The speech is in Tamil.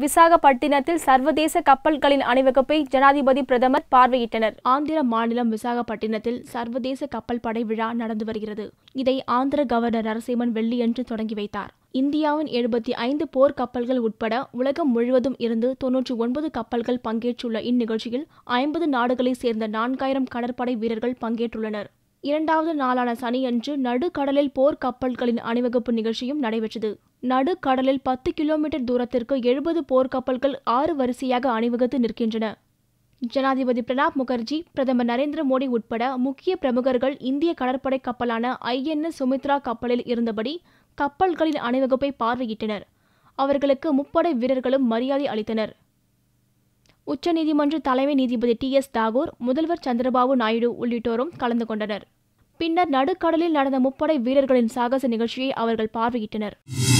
விசாகப்பட்டினத்தில் சர்வதேச கப்பல்களின் அணிவகுப்பை ஜனாதிபதி பிரதமர் பார்வையிட்டனர் ஆந்திர மாநிலம் விசாகப்பட்டினத்தில் சர்வதேச கப்பல் படை விழா நடந்து வருகிறது இதை ஆந்திர கவர்னர் நரசிம்மன் வெள்ளியன்று தொடங்கி வைத்தார் இந்தியாவின் எழுபத்தி ஐந்து போர் கப்பல்கள் உட்பட உலகம் முழுவதும் இருந்து தொன்னூற்றி ஒன்பது கப்பல்கள் பங்கேற்றுள்ள இந்நிகழ்ச்சியில் ஐம்பது நாடுகளைச் சேர்ந்த நான்காயிரம் கடற்படை வீரர்கள் பங்கேற்றுள்ளனர் இரண்டாவது நாளான சனியன்று நடுக்கடலில் போர் கப்பல்களின் அணிவகுப்பு நிகழ்ச்சியும் நடைபெற்றது நடுக்கடலில் பத்து கிலோமீட்டர் தூரத்திற்கு எழுபது போர்க்கப்பல்கள் ஆறு வரிசையாக அணிவகுத்து நிற்கின்றன ஜனாதிபதி பிரணாப் முகர்ஜி பிரதமர் நரேந்திர மோடி உட்பட முக்கிய பிரமுகர்கள் இந்திய கடற்படை கப்பலான ஐஎன்எஸ் சுமித்ரா கப்பலில் இருந்தபடி கப்பல்களின் அணிவகுப்பை பார்வையிட்டனர் அவர்களுக்கு முப்படை வீரர்களும் மரியாதை அளித்தனர் உச்சநீதிமன்ற தலைமை நீதிபதி டி எஸ் தாகூர் முதல்வர் சந்திரபாபு நாயுடு உள்ளிட்டோரும் கலந்து கொண்டனர் பின்னர் நடுக்கடலில் நடந்த முப்படை வீரர்களின் சாகச நிகழ்ச்சியை அவர்கள் பார்வையிட்டனர்